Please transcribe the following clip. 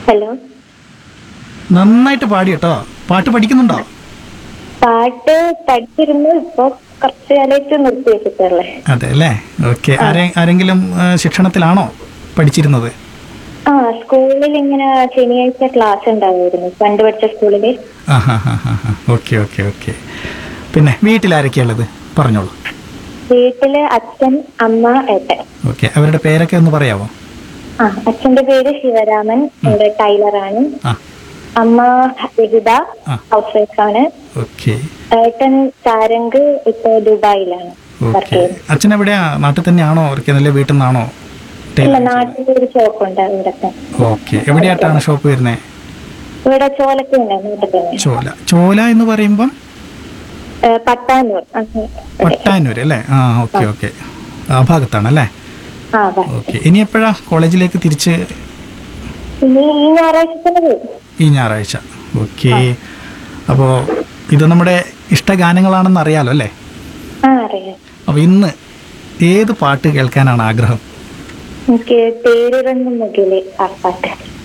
Hello നന്നായിട്ട് പാടി കേട്ടോ പാട്ട് പഠിക്കുന്നുണ്ടോ പാട്ട് പഠിച്ചിരുന്നു ഇപ്പൊ കുറച്ച് കാലമായിട്ട് നിർത്തി വെച്ചിട്ടുള്ളേ അതെ അല്ലേ ഓക്കെ ആരെ ആരെങ്കിലും ആ, ശിക്ഷണത്തിലാണോ പഠിച്ചിരുന്നത് ആ സ്കൂളിൽ ഇങ്ങനെ ശനിയാഴ്ച ക്ലാസ് ഉണ്ടാവുമായിരുന്നു പണ്ട് പഠിച്ച സ്കൂളില് ആ ഹാ ഹാ ഹാ ഹാ ഓക്കെ ഓക്കെ ഓക്കെ പിന്നെ വീട്ടിൽ ആരൊക്കെയുള്ളത് പറഞ്ഞോളൂ വീട്ടില് അച്ഛൻ അമ്മ ഏട്ടൻ ഓക്കെ അവരുടെ പേരൊക്കെ ഒന്ന് പറയാമോ ആ അച്ഛന്റെ പേര് ശിവരാമൻ ഇവിടെ ടൈലറാണ് ആ അമ്മ രഹിത ആ. ഹൗസ് വൈഫാണ് ഓക്കെ ഏട്ടൻ സാരംഗ് ഇപ്പൊ ദുബായിലാണ് വർക്ക് ഓക്കെ ചെയ്യുന്നത് അച്ഛൻ എവിടെയാ നാട്ടിൽ തന്നെയാണോ അവർക്ക് നല്ല വീട്ടിൽ നിന്നാണോ ഇല്ല നാട്ടിൽ ഒരു ഷോപ്പുണ്ട് ഇവിടത്തെ ഓക്കെ എവിടെയായിട്ടാണ് ഷോപ്പ് വരുന്നത് ഇവിടെ ചോലക്ക് തന്നെ വീട്ടിൽ തന്നെ ചോല ചോല എന്ന് പറയുമ്പം ഏ, പട്ടാന്നൂർ അങ്ങനെ. പട്ടാനൂർ അല്ലേ ആ ഓക്കെ ഓക്കെ ആ ഭാഗത്താണ് അല്ലേ ആ വാ. ഓക്കെ ഇനി എപ്പോഴാ കോളേജിലേക്ക് തിരിച്ച് ഇനി ഈ ഞായറാഴ്ച തന്നെ പോയി ഈ ഞായറാഴ്ച ഓക്കെ അപ്പോൾ ഇത് നമ്മുടെ ഇഷ്ടഗാനങ്ങളാണെന്ന് അറിയാലോ അല്ലേ ആ അറിയാം അപ്പോൾ ഇന്ന് ഏത് പാട്ട് കേൾക്കാനാണ് ആഗ്രഹം എനിക്ക് പേരിറങ്ങും മുകില് ആ പാട്ട്